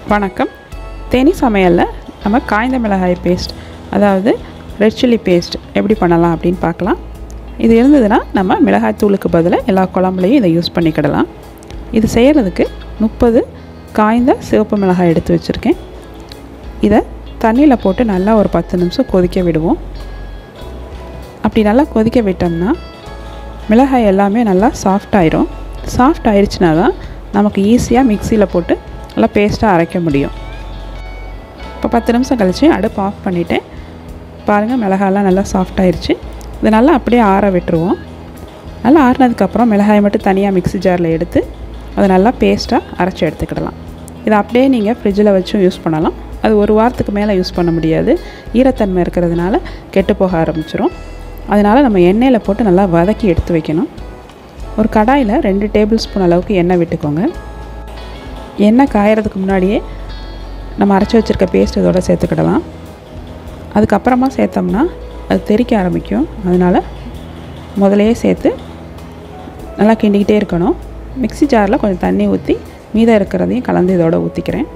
வணக்கம் தேனி சமையலில் நம்ம காய்ந்த மிளகாய் பேஸ்ட் அதாவது ரெட் சில்லி பேஸ்ட் எப்படி பண்ணலாம் அப்படின்னு பார்க்கலாம் இது இருந்ததுன்னா நம்ம மிளகாய் தூளுக்கு பதிலாக எல்லா குழம்புலையும் இதை யூஸ் பண்ணிக்கிடலாம் இது செய்கிறதுக்கு முப்பது காய்ந்த சிவப்பு மிளகாய் எடுத்து வச்சுருக்கேன் இதை தண்ணியில் போட்டு நல்லா ஒரு பத்து நிமிஷம் கொதிக்க விடுவோம் அப்படி நல்லா கொதிக்க விட்டோம்னா மிளகாய் எல்லாமே நல்லா சாஃப்ட் ஆயிரும் சாஃப்ட் ஆயிடுச்சுனா தான் நமக்கு ஈஸியாக மிக்சியில் போட்டு நல்லா பேஸ்ட்டாக அரைக்க முடியும் இப்போ பத்து நிமிஷம் கழித்து அடுப்பு ஆஃப் பண்ணிவிட்டேன் பாருங்கள் மிளகாயெல்லாம் நல்லா சாஃப்ட் ஆயிடுச்சு இதை நல்லா அப்படியே ஆற விட்டுருவோம் நல்லா ஆறினதுக்கப்புறம் மிளகாயை மட்டும் தனியாக மிக்ஸி ஜாரில் எடுத்து அதை நல்லா பேஸ்ட்டாக அரைச்சி எடுத்துக்கிடலாம் இதை அப்படியே நீங்கள் ஃப்ரிட்ஜில் வச்சும் யூஸ் பண்ணலாம் அது ஒரு வாரத்துக்கு மேலே யூஸ் பண்ண முடியாது ஈரத்தன்மை இருக்கிறதுனால கெட்டு போக ஆரம்பிச்சிரும் அதனால் நம்ம எண்ணெயில் போட்டு நல்லா வதக்கி எடுத்து வைக்கணும் ஒரு கடாயில் ரெண்டு டேபிள் ஸ்பூன் அளவுக்கு எண்ணெய் விட்டுக்கோங்க எண்ணெய் காயறதுக்கு முன்னாடியே நம்ம அரைச்சி வச்சுருக்க பேஸ்ட் இதோட சேர்த்துக்கிடலாம் அதுக்கப்புறமா சேர்த்தோம்னா அது தெறிக்க ஆரம்பிக்கும் அதனால் முதலையே சேர்த்து நல்லா கிண்டிக்கிட்டே இருக்கணும் மிக்ஸி ஜாரில் கொஞ்சம் தண்ணி ஊற்றி மீதம் இருக்கிறதையும் கலந்து இதோட ஊற்றிக்கிறேன்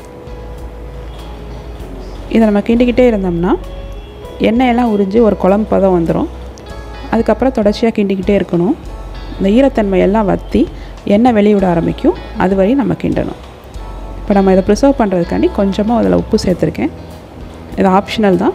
இதை நம்ம கிண்டிக்கிட்டே இருந்தோம்னா எண்ணெயெல்லாம் உறிஞ்சி ஒரு குழம்பு பதம் வந்துடும் அதுக்கப்புறம் தொடர்ச்சியாக கிண்டிக்கிட்டே இருக்கணும் இந்த ஈரத்தன்மை எல்லாம் வற்றி எண்ணெய் வெளிவிட ஆரம்பிக்கும் அது வரையும் நம்ம கிண்டணும் இப்போ நம்ம இதை ப்ரிசர்வ் பண்ணுறதுக்காண்டி கொஞ்சமாக அதில் உப்பு சேர்த்துருக்கேன் இது ஆப்ஷனல் தான்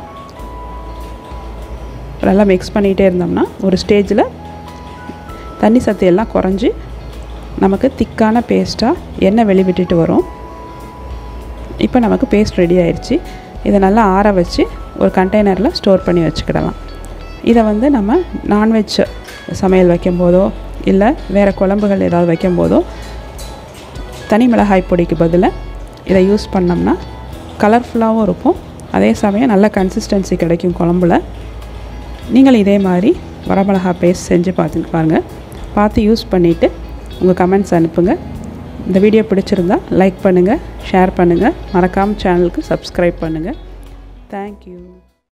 நல்லா மிக்ஸ் பண்ணிகிட்டே இருந்தோம்னா ஒரு ஸ்டேஜில் தண்ணி சத்து எல்லாம் குறைஞ்சி நமக்கு திக்கான பேஸ்ட்டாக எண்ணெய் வெளிவிட்டுட்டு வரும் இப்போ நமக்கு பேஸ்ட் ரெடி ஆயிடுச்சு இதை நல்லா ஆற வச்சு ஒரு கண்டெய்னரில் ஸ்டோர் பண்ணி வச்சுக்கிடலாம் இதை வந்து நம்ம நான்வெஜ் சமையல் வைக்கும்போதோ இல்லை வேறு குழம்புகள் ஏதாவது வைக்கும்போதோ தனி மிளகாய் பொடிக்கு பதிலாக இதை யூஸ் பண்ணோம்னா கலர்ஃபுல்லாகவும் இருக்கும் அதே சமயம் நல்ல கன்சிஸ்டன்சி கிடைக்கும் குழம்புல நீங்கள் இதே மாதிரி வரமிளகா பேஸ்ட் செஞ்சு பார்த்து பாருங்கள் பார்த்து யூஸ் பண்ணிவிட்டு உங்கள் கமெண்ட்ஸ் அனுப்புங்க இந்த வீடியோ பிடிச்சிருந்தா லைக் பண்ணுங்கள் ஷேர் பண்ணுங்கள் மறக்காமல் சேனலுக்கு சப்ஸ்கிரைப் பண்ணுங்கள் தேங்க்யூ